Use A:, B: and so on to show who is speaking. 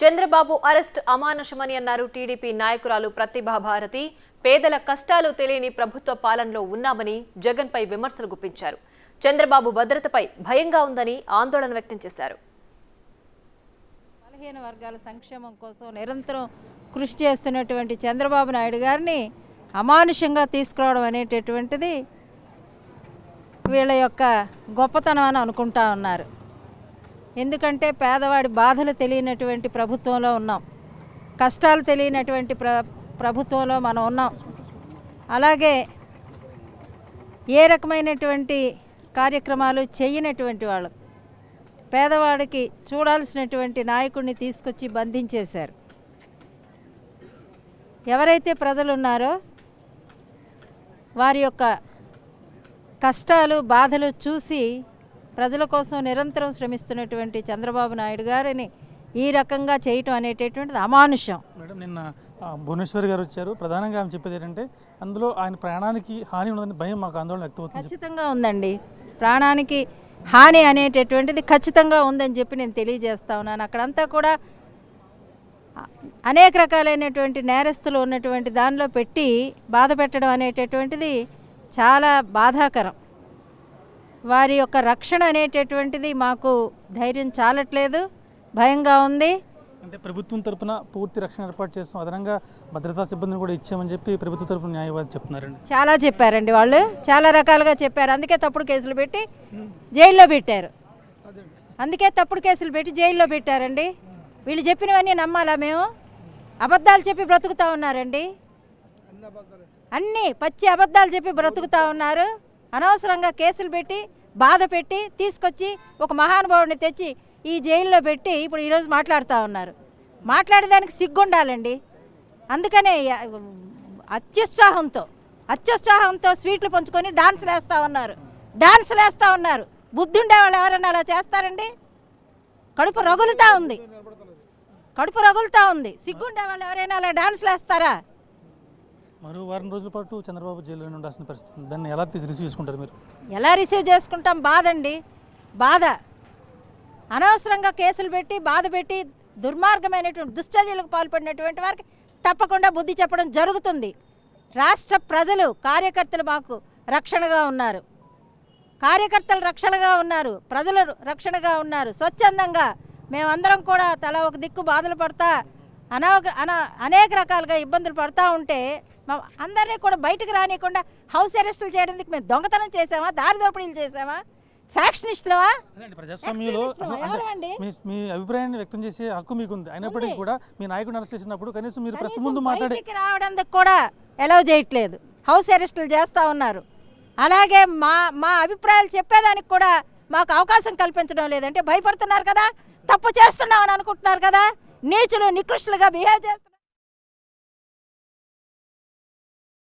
A: Chandrababu arrest అమానుషమని అన్నారు TDP నాయకురాలు ప్రతిభా భారతి పేదల కష్టాలు తెలియని ప్రభుత్వ పాలనలో ఉన్నామని జగన్పై విమర్శలు గుప్పించారు చంద్రబాబు భద్రతపై భయంగా ఉందని ఆందోళన వ్యక్తం చేశారు
B: బలహీన వర్గాల సంక్షేమం కోసం నిరంతరం కృషి చేస్తున్నటువంటి చంద్రబాబు నాయుడు గారిని అమానుషంగా తీసుకురావడం అనేటటువంటిది వీళ్ళ యొక్క గొప్పతనం అని అనుకుంటా ఉన్నారు ఎందుకంటే పేదవాడి బాధలు తెలియనటువంటి ప్రభుత్వంలో ఉన్నాం కష్టాలు తెలియనటువంటి ప్ర ప్రభుత్వంలో మనం ఉన్నాం అలాగే ఏ రకమైనటువంటి కార్యక్రమాలు చేయనటువంటి వాళ్ళు పేదవాడికి చూడాల్సినటువంటి నాయకుడిని తీసుకొచ్చి బంధించేశారు ఎవరైతే ప్రజలు ఉన్నారో వారి యొక్క కష్టాలు బాధలు చూసి ప్రజల కోసం నిరంతరం శ్రమిస్తున్నటువంటి చంద్రబాబు నాయుడు గారిని ఈ రకంగా చేయటం అనేటటువంటిది అమానుషం
C: మేడం నిన్న ఆ, భువనేశ్వర్ గారు వచ్చారు ప్రధానంగా ఆమె చెప్పేది ఏంటంటే అందులో ఆయన ప్రాణానికి హాని ఉన్నదని భయం మాకు ఆందోళన వ్యక్తమవుతుంది
B: ఖచ్చితంగా ఉందండి ప్రాణానికి హాని అనేటటువంటిది ఖచ్చితంగా ఉందని చెప్పి నేను తెలియజేస్తా ఉన్నాను అక్కడంతా కూడా అ- అనేక రకాలైనటువంటి నేరస్తులు ఉన్నటువంటి దానిలో పెట్టి బాధ పెట్టడం అనేటటువంటిది చాలా బాధాకరం వారి యొక్క రక్షణ అనేటటువంటిది మాకు ధైర్యం చాలట్లేదు భయంగా ఉంది
C: అంటే ప్రభుత్వం తరపున పూర్తి రక్షణ ఏర్పాటు చేస్తాం అదనంగా భద్రతా సిబ్బందిని కూడా ఇచ్చామని చెప్పి ప్రభుత్వ తరపున న్యాయవాది చెప్తున్నారండి
B: చాలా చెప్పారండి వాళ్ళు చాలా రకాలుగా చెప్పారు అందుకే తప్పుడు కేసులు పెట్టి జైల్లో పెట్టారు అందుకే తప్పుడు కేసులు పెట్టి జైల్లో పెట్టారండి వీళ్ళు చెప్పినవన్నీ నమ్మాలా మేము అబద్ధాలు చెప్పి బ్రతుకుతా ఉన్నారండి అన్నీ పచ్చి అబద్ధాలు చెప్పి బ్రతుకుతా ఉన్నారు అనవసరంగా కేసులు పెట్టి బాధ పెట్టి తీసుకొచ్చి ఒక మహానుభావుడిని తెచ్చి ఈ జైల్లో పెట్టి ఇప్పుడు ఈరోజు మాట్లాడుతూ ఉన్నారు మాట్లాడేదానికి సిగ్గుండాలండి అందుకనే య- అత్యుత్సాహంతో అత్యుత్సాహంతో స్వీట్లు పంచుకొని డాన్సులు వేస్తూ ఉన్నారు డాన్సులు వేస్తూ ఉన్నారు బుద్ధుండే వాళ్ళు ఎవరైనా అలా చేస్తారండి కడుపు రగులుతా ఉంది కడుపు రగులుతా ఉంది సిగ్గుండే వాళ్ళు ఎవరైనా అలా డాన్సులు వేస్తారా
C: మరో వారం రోజుల పాటు చంద్రబాబు జైల్లో ఉండాల్సిన పరిస్థితి ఉంది. దాన్ని ఎలా తీసి రిసీవ్ చేసుకుంటారు మీరు
B: ఎలా రిసీవ్ చేసుకుంటాం బాధ అండి బాధ అనవసరంగా కేసులు పెట్టి బాధ పెట్టి దుర్మార్గమైనటువంటి దుశ్చర్యలకు పాల్పడినటువంటి వారికి తప్పకుండా బుద్ధి చెప్పడం జరుగుతుంది రాష్ట్ర ప్రజలు కార్యకర్తలు మాకు రక్షణగా ఉన్నారు కార్యకర్తలు రక్షణగా ఉన్నారు ప్రజలు రక్షణగా ఉన్నారు స్వచ్ఛందంగా మేమందరం కూడా తల ఒక దిక్కు బాధలు పడతా అనవక అన అనేక రకాలుగా ఇబ్బందులు పడతా ఉంటే మా అందరినీ కూడా బయటకు రానియకుండా హౌస్ అరెస్టులు చేయడానికి మేము దొంగతనం చేసామా దారి దోపిడీలు చేసామా ఫ్యాక్షనిస్టులవా
C: అదే అండి, ప్రజాస్వామ్యంలో అసలు అంటే
B: ఎవరండి?
C: మీ మీ అభిప్రాయాన్ని వ్యక్తం చేసే హక్కు మీకుంది అయినప్పటికీ
B: ఉంది.
C: కూడా మీ నాయకుడిని అరెస్ట్ చేసినప్పుడు కనీసం మీరు ప్రెస్
B: కనీసం
C: ముందు మాట్లాడే
B: బయటికి రావడానికి కూడా ఎలవ్ చేయట్లేదు హౌస్ అరెస్టులు చేస్తూ ఉన్నారు అలాగే మా మా అభిప్రాయాలు చెప్పేదానికి కూడా మాకు అవకాశం కల్పించడం లేదంటే భయపడుతున్నారు కదా తప్పు చేస్తున్నామని అనుకుంటున్నారు కదా నీచులు నికృష్టులుగా బిహేవ్ చేస్తున్నారు